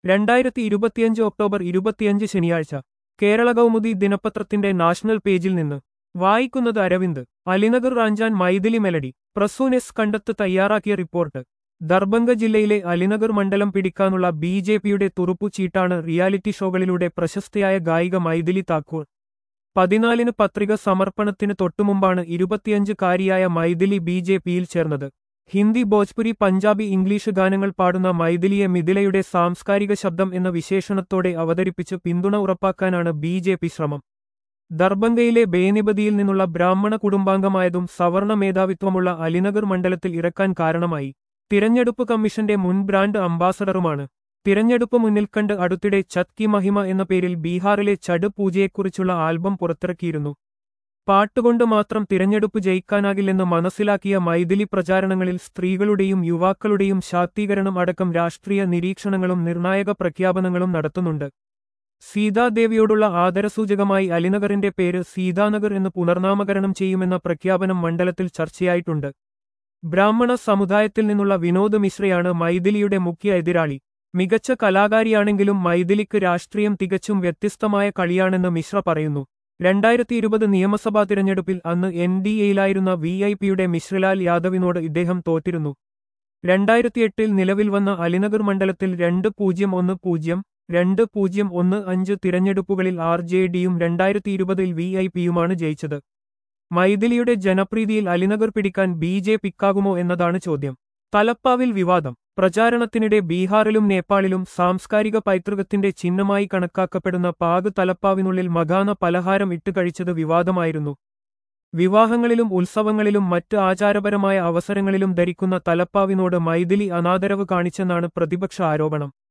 രണ്ടായിരത്തി ഇരുപത്തിയഞ്ച് ഒക്ടോബർ ഇരുപത്തിയഞ്ച് ശനിയാഴ്ച കേരള കൗമുദി ദിനപത്രത്തിന്റെ നാഷണൽ പേജിൽ നിന്ന് വായിക്കുന്നത് അരവിന്ദ് അലിനഗർ റാഞ്ചാൻ മൈഥിലി മെലഡി പ്രസൂനെസ് കണ്ടെത്ത് തയ്യാറാക്കിയ റിപ്പോർട്ട് ദർബംഗ ജില്ലയിലെ അലിനഗർ മണ്ഡലം പിടിക്കാനുള്ള ബി ജെ പിയുടെ തുറുപ്പുചീട്ടാണ് റിയാലിറ്റി ഷോകളിലൂടെ പ്രശസ്തയായ ഗായിക മൈഥിലി താക്കൂർ പതിനാലിന് പത്രിക സമർപ്പണത്തിന് തൊട്ടുമുമ്പാണ് ഇരുപത്തിയഞ്ചുകാരിയായ മൈഥിലി ബി ജെ പിയിൽ ചേർന്നത് ഹിന്ദി ഭോജ്പുരി പഞ്ചാബി ഇംഗ്ലീഷ് ഗാനങ്ങൾ പാടുന്ന മൈഥിലിയെ മിഥിലയുടെ സാംസ്കാരിക ശബ്ദം എന്ന വിശേഷണത്തോടെ അവതരിപ്പിച്ച് പിന്തുണ ഉറപ്പാക്കാനാണ് ബി ജെ പി ശ്രമം ദർബംഗയിലെ ബേനിപതിയിൽ നിന്നുള്ള ബ്രാഹ്മണ കുടുംബാംഗമായതും സവർണ മേധാവിത്വമുള്ള അലിനഗർ മണ്ഡലത്തിൽ ഇറക്കാൻ കാരണമായി തിരഞ്ഞെടുപ്പ് കമ്മീഷന്റെ മുൻ ബ്രാൻഡ് അംബാസഡറുമാണ് തിരഞ്ഞെടുപ്പ് മുന്നിൽ കണ്ട് അടുത്തിടെ ചത് കി മഹിമ എന്ന പേരിൽ ബീഹാറിലെ ചട് പൂജയെക്കുറിച്ചുള്ള ആൽബം പുറത്തിറക്കിയിരുന്നു പാട്ടുകൊണ്ട് മാത്രം തിരഞ്ഞെടുപ്പ് ജയിക്കാനാകില്ലെന്ന് മനസ്സിലാക്കിയ മൈഥിലി പ്രചാരണങ്ങളിൽ സ്ത്രീകളുടെയും യുവാക്കളുടെയും ശാക്തീകരണം അടക്കം രാഷ്ട്രീയ നിരീക്ഷണങ്ങളും നിർണായക പ്രഖ്യാപനങ്ങളും നടത്തുന്നുണ്ട് സീതാദേവിയോടുള്ള ആദരസൂചകമായി അലിനഗറിന്റെ പേര് സീതാനഗർ എന്ന് പുനർനാമകരണം ചെയ്യുമെന്ന പ്രഖ്യാപനം മണ്ഡലത്തിൽ ചർച്ചയായിട്ടുണ്ട് ബ്രാഹ്മണ സമുദായത്തിൽ നിന്നുള്ള വിനോദ് മിശ്രയാണ് മൈഥിലിയുടെ മുഖ്യ എതിരാളി മികച്ച കലാകാരിയാണെങ്കിലും മൈഥിലിക്ക് രാഷ്ട്രീയം തികച്ചും വ്യത്യസ്തമായ കളിയാണെന്ന് മിശ്ര പറയുന്നു രണ്ടായിരത്തി ഇരുപത് നിയമസഭാ തിരഞ്ഞെടുപ്പിൽ അന്ന് എൻ ഡി എയിലായിരുന്ന വി ഐ പിയുടെ മിശ്രലാൽ യാദവിനോട് ഇദ്ദേഹം തോറ്റിരുന്നു രണ്ടായിരത്തിയെട്ടിൽ നിലവിൽ വന്ന അലിനഗർ മണ്ഡലത്തിൽ രണ്ട് പൂജ്യം ഒന്ന് പൂജ്യം രണ്ട് പൂജ്യം ഒന്ന് അഞ്ച് തിരഞ്ഞെടുപ്പുകളിൽ ആർ ജെ ഡിയും രണ്ടായിരത്തി ഇരുപതിൽ വി ഐ പിയുമാണ് ജയിച്ചത് മൈഥിലിയുടെ ജനപ്രീതിയിൽ അലിനഗർ പിടിക്കാൻ ബി ജെ പിക്കാകുമോ എന്നതാണ് ചോദ്യം തലപ്പാവിൽ വിവാദം പ്രചാരണത്തിനിടെ ബീഹാറിലും നേപ്പാളിലും സാംസ്കാരിക പൈതൃകത്തിന്റെ ചിഹ്നമായി കണക്കാക്കപ്പെടുന്ന പാക് തലപ്പാവിനുള്ളിൽ മഖാന പലഹാരം ഇട്ടുകഴിച്ചത് വിവാദമായിരുന്നു വിവാഹങ്ങളിലും ഉത്സവങ്ങളിലും മറ്റ് ആചാരപരമായ അവസരങ്ങളിലും ധരിക്കുന്ന തലപ്പാവിനോട് മൈഥിലി അനാദരവ് കാണിച്ചെന്നാണ് പ്രതിപക്ഷ ആരോപണം